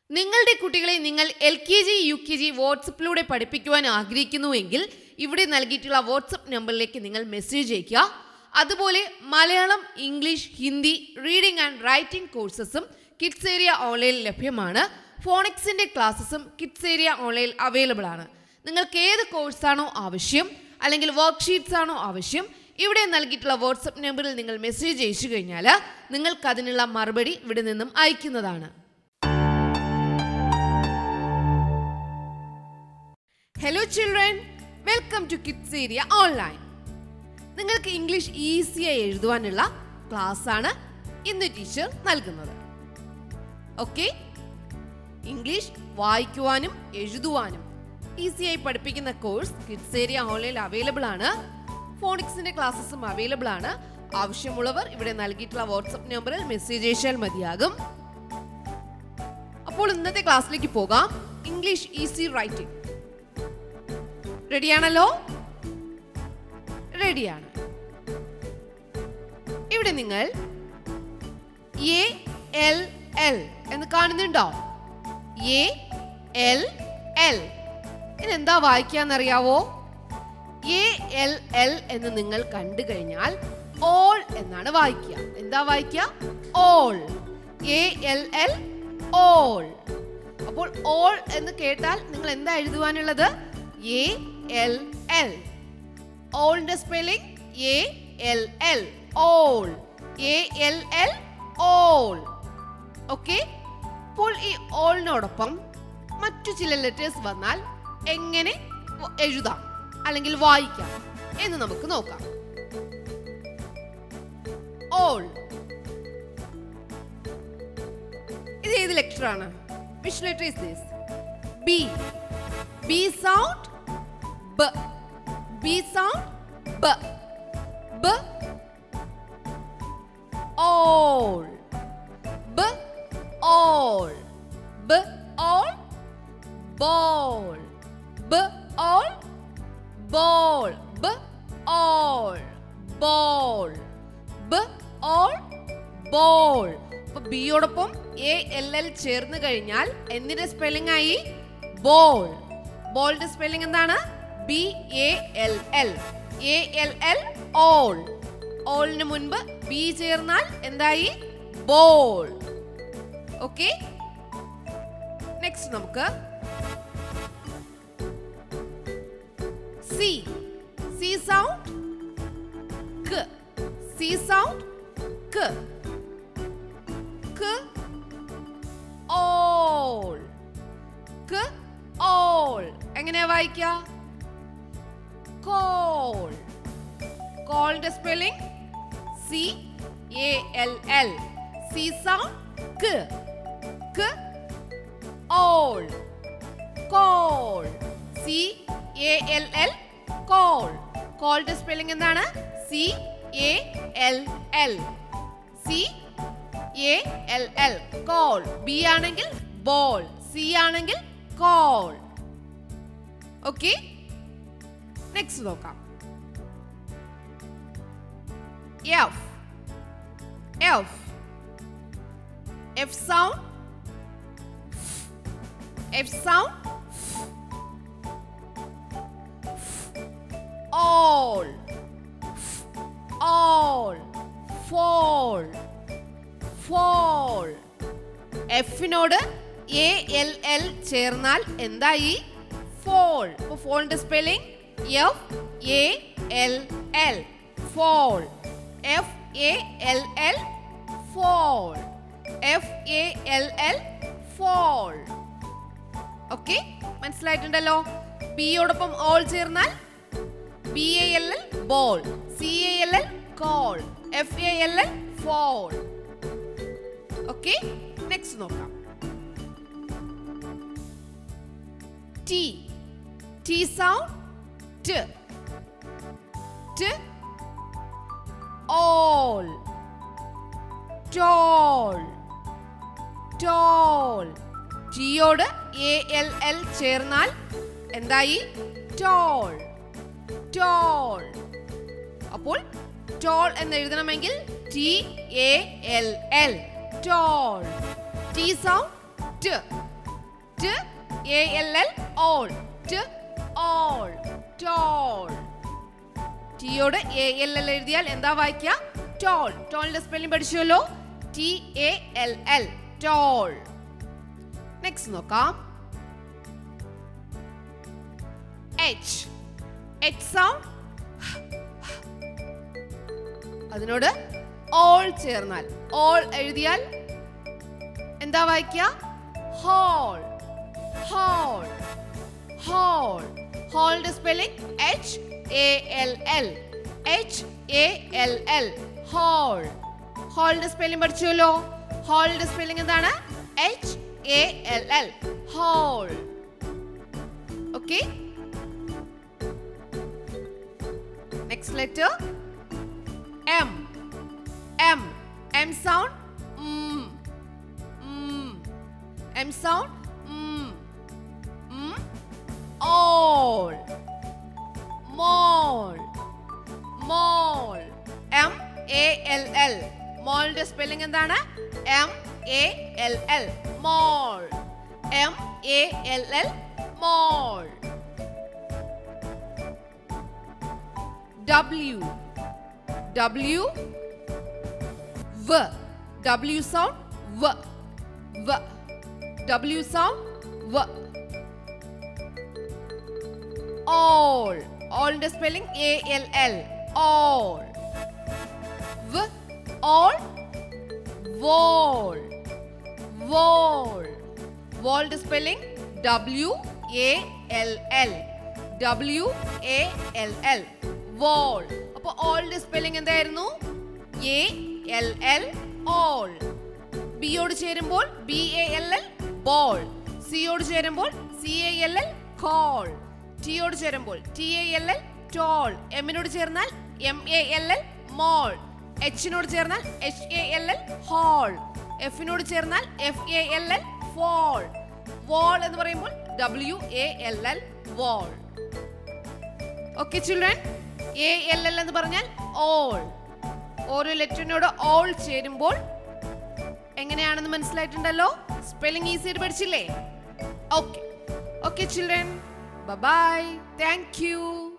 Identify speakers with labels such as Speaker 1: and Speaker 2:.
Speaker 1: നിങ്ങളുടെ കുട്ടികളെ നിങ്ങൾ L K G U K G വാട്സപ്പിലൂടെ പഠിപ്പിക്കുവാൻ ആഗ്രഹിക്കുന്നുവെങ്കിൽ ഇവിടെ നൽകിയിട്ടുള്ള വാട്സപ്പ് നമ്പറിലേക്ക് നിങ്ങൾ മെസ്സേജ് അയയ്ക്കുക അതുപോലെ Malayalam English Hindi reading and writing കോഴ്സസും കിഡ്സ് ഏരിയ ഓൺലൈനിൽ ലഭ്യമാണ് ഫോണിക്സിൻ്റെ ക്ലാസ്സസും കിഡ്സ് ഏരിയ ഓൺലൈനിൽ അവൈലബിൾ ആണ് നിങ്ങൾക്ക് ഏത് കോഴ്സാണോ ആവശ്യം അല്ലെങ്കിൽ വർക്ക്ഷീറ്റ്സ് ആണോ ആവശ്യം ഇവിടെ നൽകിയിട്ടുള്ള വാട്സപ്പ് നമ്പറിൽ നിങ്ങൾ മെസ്സേജ് അയച്ചു കഴിഞ്ഞാൽ നിങ്ങൾക്ക് അതിനുള്ള മറുപടി ഇവിടെ നിന്നും അയക്കുന്നതാണ് hello children welcome to kids area online നിങ്ങൾക്ക് ഇംഗ്ലീഷ് ഈസിയായി എഴുതുവാനുള്ള ക്ലാസ് ആണ് ഇന്ന് ടീച്ചർ നൽകുന്നത് ഓക്കെ ഇംഗ്ലീഷ് വായിക്കുവാനും എഴുതുവാനും ഈസിയായി പഠിപ്പിക്കുന്ന കോഴ്സ് കിഡ്സ് ഏരിയ ഓൺലൈനിൽ അവൈലബിൾ ആണ് ഫോണിക്സിന്റെ ക്ലാസ്സസും അവൈലബിൾ ആണ് ആവശ്യമുള്ളവർ ഇവിടെ നൽകിയിട്ടുള്ള വാട്സപ്പ് നമ്പറിൽ മെസ്സേജ് അയച്ചാൽ മതിയാകും അപ്പോൾ ഇന്നത്തെ ക്ലാസ്സിലേക്ക് പോകാം ഇംഗ്ലീഷ് ഈസി റൈറ്റിംഗ് റെഡിയാണല്ലോ റെഡിയാണ് ഇവിടെ നിങ്ങൾ എ എൽ എൽ എന്ന് കാണുന്നുണ്ടോ എ എൽ എൽ ഇതെന്താ വായിക്കാന്നറിയാവോ എ എൽ എൽ എന്ന് നിങ്ങൾ കണ്ടു കഴിഞ്ഞാൽ ഓൾ എന്നാണ് വായിക്കുക എന്താ വായിക്കുക all A L L all അപ്പോൾ ഓൾ എന്ന് കേട്ടാൽ നിങ്ങൾ എന്താ എഴുതുവാനുള്ളത് എ എൽ എൽ ഓളിന്റെ spelling A L L all A L L all okay അപ്പോൾ ഈ ഓളിനോടൊപ്പം മറ്റു ചില ലെറ്റേഴ്സ് വന്നാൽ എങ്ങനെ വ- എഴുതാം അല്ലെങ്കിൽ വായിക്കാം എന്ന് നമുക്ക് നോക്കാം ഓൾ ഇത് ഏത് ലെറ്റർ ആണ് which letter is this B B sound ബ ബി സൗണ്ട് ബ ബ ഓൾ ബ ഓൾ ബ ഓൾ ബോൾ ബ ഓൾ ബോൾ ബ ഓൾ ബോൾ ബ ഓൾ ബോൾ അപ്പൊ ബിയോടൊപ്പം എ എൽ എൽ ചേർന്ന് കഴിഞ്ഞാൽ എന്തിന്റെ സ്പെല്ലിംഗ് ആയി ബോൾ ബോളിന്റെ സ്പെല്ലിംഗ് എന്താണ് B A L L A L L all ഓളിന് മുൻപ് ബി ചേർന്നാൽ എന്തായി ബോൾ ഓക്കെ നെക്സ്റ്റ് നമുക്ക് സി സി സൗണ്ട് ക സി സൗണ്ട് ക ക ഓൾ ക ഓൾ എങ്ങനെയാ വായിക്കുക കോൾ കോളിന്റെ spelling C A L L C sound ക ക all call C A L L call കോളിന്റെ സ്പെല്ലിംഗ് എന്താണ് C A L L C A L L call B ആണെങ്കിൽ ബോൾ സി ആണെങ്കിൽ കോൾ ഓക്കെ നെക്സ്റ്റ് നോക്കാം F F F sound F sound all all fall fall എഫിനോട് A L L ചേർന്നാൽ എന്തായി fall അപ്പോൾ ഫോളിന്റെ spelling F A L L fall F A L L fall F A L L fall okay മനസ്സിലായിട്ടുണ്ടല്ലോ ബിയോടൊപ്പം all ചേർന്നാൽ B A L L ball C A L L call F A L L fall okay next നോക്കാം T T sound ട് ട് all tall tall ടിയോട് A L L ചേർന്നാൽ എന്തായി tall tall അപ്പോൾ tall എന്ന് എഴുതണമെങ്കിൽ T A L L tall T sound ട് ട് എ എൽ എൽ ഓൾ ട് ഓൾ ടോൾ ടിയോട് എ എൽ എൽ എഴുതിയാൽ എന്താ വായിക്കുക ടോൾ ടോളിന്റെ സ്പെല്ലിംഗ് പഠിച്ചുവല്ലോ T A L L tall next നോക്കാം എച്ച് എച്ച് സൗണ്ട് അതിനോട് ഓൾ ചേർന്നാൽ ഓൾ എഴുതിയാൽ എന്താ വായിക്കുക ഹോൾ ഹോൾ ഹോൾ ഹോളിന്റെ spelling H A L L H A L L hall ഹോളിന്റെ സ്പെല്ലിംഗ് പഠിച്ചുവല്ലോ ഹോളിന്റെ സ്പെല്ലിംഗ് എന്താണ് H A L L hall okay next letter M M M sound M sound all mall mall M A L L മോളിന്റെ spelling എന്താണ് M A L L mall M A L L mall W W V W sound V V W sound V all all ന്റെ spelling A L L all V all wall wall wall ന്റെ spelling W A L L W A L L wall അപ്പൊ old spelling എന്തായിരുന്നു A L L all ബിയോട് ചേരുമ്പോൾ B A L L ball സിയോട് ചേരുമ്പോൾ C A L L call ടിയോട് ചേരുമ്പോൾ T A L L tall എമ്മിനോട് ചേർന്നാൽ M A L L mall എച്ചിനോട് ചേർന്നാൽ H A L L hall എഫിനോട് ചേർന്നാൽ F A L L fall wall എന്ന് പറയുമ്പോൾ W A L L wall okay children A L L എന്ന് പറഞ്ഞാൽ ഓൾ ഓരോ ലെറ്ററിനോട് ഓൾ ചേരുമ്പോൾ എങ്ങനെയാണെന്ന് മനസ്സിലായിട്ടുണ്ടല്ലോ സ്പെല്ലിംഗ് ഈസി ആയിട്ട് പഠിച്ചില്ലേ okay okay children bye thank U